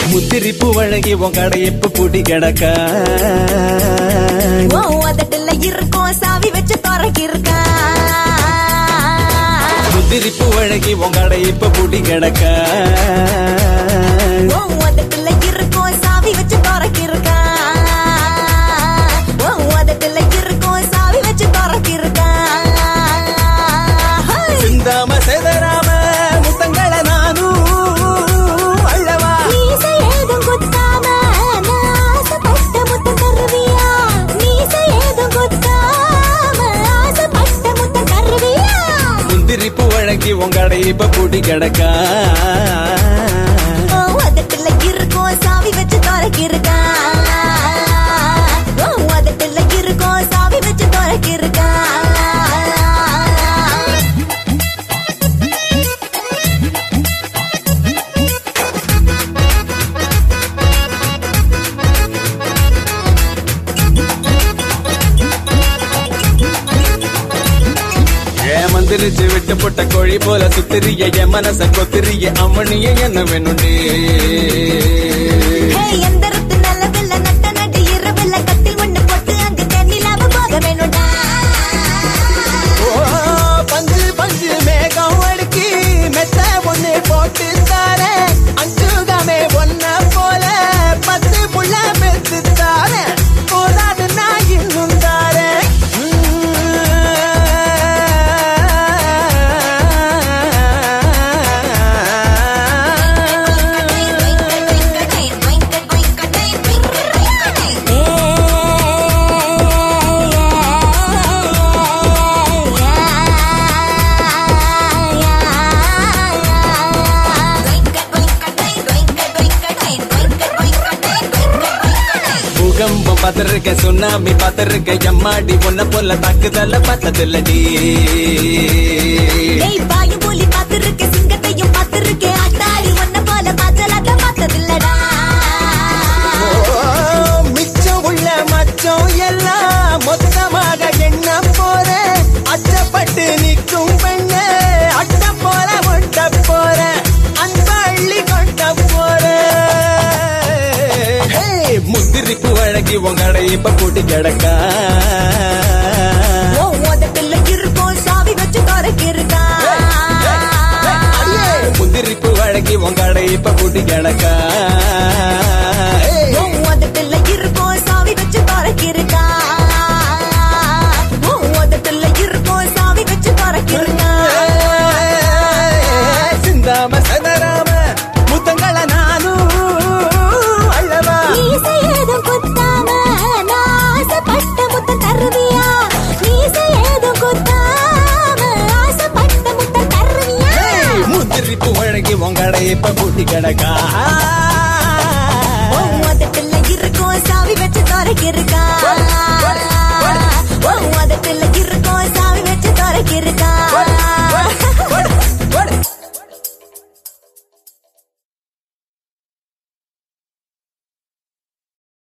முத்திரிப்பு வழங்கி உன் கடையப்ப பூட்டி கிடக்கா ஓ அதட்டுல இருக்கும் சாவி வச்சு திறக்கிருக்கா முத்திரிப்பு வழங்கி உன் கடையப்ப பூட்டி கிடக்கா ஓ அதட்டுல இருக்கும் சாவி வச்சு திறக்கிருக்கா ஓ அதட்டுல இருக்கும் சாவி வச்சு திறக்கிருக்கா சிந்தாம செதறாம முத்தங்கள நானும் அள்ளவா மீசை ஏதும் குத்தாம நான் ஆசைப்பட்ட முத்தம் தருவியா மீசை ஏதும் குத்தாம ஆசைப்பட்ட முத்தம் தருவியா முந்திரிப்பு வழங்கி உன் கடையப்ப பூட்டி கிடக்கா ஓ அதட்டுல இருக்கும் சாவி வச்சு திறக்கிருக்கா ஓ அதட்டுல இருக்கும் சாவி வச்சு திறக்கிருக்கா ஏன் மந்திரிச்சு விட்டு போட்ட கோழி போல சுத்திரிய என் மனச கொத்திரிய அம்மனிய என்ன வேணுண்டே ஹே எந்தரத்து நல்லவில்ல நட்ட நடு இரவில்ல கட்டில் ஒண்ணு போட்டு அங்கு தென்னிலாம போக வேணும்டா ஓ பஞ்சு பஞ்சு மேகம் அடுக்கி மெத்த ஒண்ணு போட்டு தார அஞ்சுகமே ஒன்ன போல பத்து புள்ள பெத்து தார போதாது நான் இன்னும் தாரேன் பூகம்பம் பார்த்திருக்க சுனாமி பார்த்திருக்க எம்மாடி உன்ன போல தாக்குதல பார்த்ததில்லடி ஏய் பாயு புலி பார்த்திருக்கேன் சிங்கத்தையும் பார்த்திருக்கேன் அட்டாடி ஒன்ன போல பாச்சலாட்ட பார்த்ததில்லடா ஓ, மிச்சம் உள்ள மச்சம் எல்லாம் மொத்தமாக எண்ண போற அச்சப்பட்டு நிற்கும் பெண்ணு அட்ட போல ஒட்ட போற அன்பள்ளி கொண்ட போற ஹே, முந்திரிப்பு வழங்கி உங்கடை இப்ப கூட்டி கிடக்கா ஓ உதட்டுல இருக்கும் சாவி வச்சு திறக்கிருக்கா முந்திரிப்பு வழங்கி உங்கடை இப்ப கூட்டி கிடக்கா ஓ உதட்டுல இருக்கும் சாவி வச்சு திறக்கிருக்கா ஓ உதட்டுல இருக்கும் சாவி வச்சு திறக்கிருக்கா சிந்தாம சதராம முத்தங்கள நானும் அள்ளவா மீசை ஏதும் குத்தாம நான் ஆசைப்பட்ட முத்தம் தருவியா மீசை ஏதும் குத்தாம ஆசைப்பட்ட முத்தம் தருவியா முந்திரிப்பு வழங்கி உங்கடை இப்ப கூட்டி கிடக்கா ஓ உதட்டுல இருக்கும் சாவி வச்சு திறக்கிருக்கா ஓ உதட்டுல இருக்கும் சாவி வச்சு திறக்கிருக்கா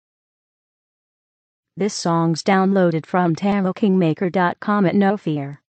This song's downloaded from TaroKingmaker.com at no fear.